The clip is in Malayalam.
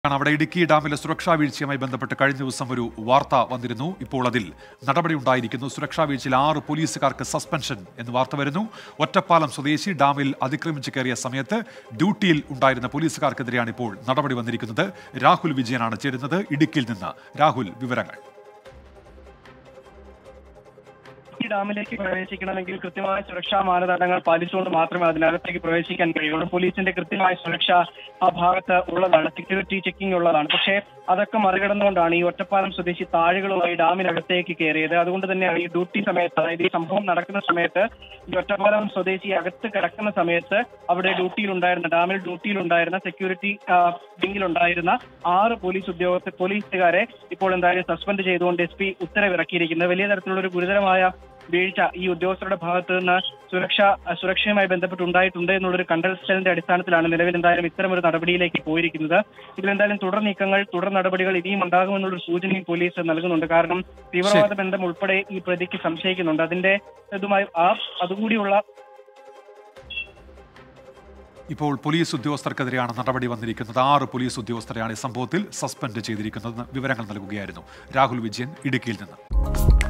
ആണ് അവിടെ ഇടുക്കി ഡാമിലെ സുരക്ഷാ വീഴ്ചയുമായി ബന്ധപ്പെട്ട് കഴിഞ്ഞ ദിവസം ഒരു വാർത്ത വന്നിരുന്നു ഇപ്പോൾ അതിൽ നടപടി ഉണ്ടായിരിക്കുന്നു സുരക്ഷാ വീഴ്ചയിൽ ആറ് പോലീസുകാർക്ക് സസ്പെൻഷൻ എന്ന് വാർത്ത വരുന്നു ഒറ്റപ്പാലം സ്വദേശി ഡാമിൽ അതിക്രമിച്ച് കയറിയ സമയത്ത് ഡ്യൂട്ടിയിൽ ഉണ്ടായിരുന്ന പോലീസുകാർക്കെതിരെയാണ് ഇപ്പോൾ നടപടി വന്നിരിക്കുന്നത് രാഹുൽ വിജയനാണ് ചേരുന്നത് ഇടുക്കിയിൽ നിന്ന് രാഹുൽ വിവരങ്ങൾ ഈ ഡാമിലേക്ക് പ്രവേശിക്കണമെങ്കിൽ കൃത്യമായ സുരക്ഷാ മാനദണ്ഡങ്ങൾ പാലിച്ചുകൊണ്ട് മാത്രമേ അതിനകത്തേക്ക് പ്രവേശിക്കാൻ കഴിയുള്ളൂ പോലീസിന്റെ കൃത്യമായ സുരക്ഷ ആ ഭാഗത്ത് ഉള്ളതാണ് സെക്യൂരിറ്റി ചെക്കിംഗ് ഉള്ളതാണ് പക്ഷേ അതൊക്കെ മറികടന്നുകൊണ്ടാണ് ഈ ഒറ്റപ്പാലം സ്വദേശി താഴുകളുമായി ഡാമിനകത്തേക്ക് കയറിയത് അതുകൊണ്ട് തന്നെയാണ് ഈ ഡ്യൂട്ടി സമയത്ത് അതായത് ഈ സംഭവം നടക്കുന്ന സമയത്ത് ഈ ഒറ്റപ്പാലം സ്വദേശി അകത്ത് കിടക്കുന്ന സമയത്ത് അവിടെ ഡ്യൂട്ടിയിൽ ഉണ്ടായിരുന്ന ഡാമിൽ ഡ്യൂട്ടിയിൽ ഉണ്ടായിരുന്ന സെക്യൂരിറ്റി വിങ്ങിലുണ്ടായിരുന്ന ആറ് പോലീസ് ഉദ്യോഗസ്ഥ പോലീസുകാരെ ഇപ്പോൾ എന്തായാലും സസ്പെൻഡ് ചെയ്തുകൊണ്ട് എസ് പി ഉത്തരവിറക്കിയിരിക്കുന്നത് വലിയ തരത്തിലുള്ള ഒരു ഗുരുതരമായ വീഴ്ച ഈ ഉദ്യോഗസ്ഥരുടെ ഭാഗത്ത് നിന്ന് സുരക്ഷ സുരക്ഷയുമായി ബന്ധപ്പെട്ട് ഉണ്ടായിട്ടുണ്ട് എന്നുള്ളൊരു കണ്ടെത്തലിന്റെ അടിസ്ഥാനത്തിലാണ് നിലവിൽ എന്തായാലും ഇത്തരമൊരു നടപടിയിലേക്ക് പോയിരിക്കുന്നത് ഇതിലെന്തായാലും തുടർ നീക്കങ്ങൾ തുടർ നടപടികൾ ഇനിയും ഉണ്ടാകുമെന്നുള്ളൊരു സൂചനയും പോലീസ് നൽകുന്നുണ്ട് കാരണം തീവ്രവാദ ബന്ധം ഉൾപ്പെടെ ഈ പ്രതിക്ക് സംശയിക്കുന്നുണ്ട് അതിന്റെ ഇതുമായി ആ അതുകൂടിയുള്ള ഇപ്പോൾ പോലീസ് ഉദ്യോഗസ്ഥർക്കെതിരെയാണ് നടപടി വന്നിരിക്കുന്നത് ആറ് പോലീസ് ഉദ്യോഗസ്ഥരെയാണ് ഈ സംഭവത്തിൽ സസ്പെൻഡ് ചെയ്തിരിക്കുന്നത് വിവരങ്ങൾ നൽകുകയായിരുന്നു രാഹുൽ വിജയൻ ഇടുക്കിയിൽ നിന്ന്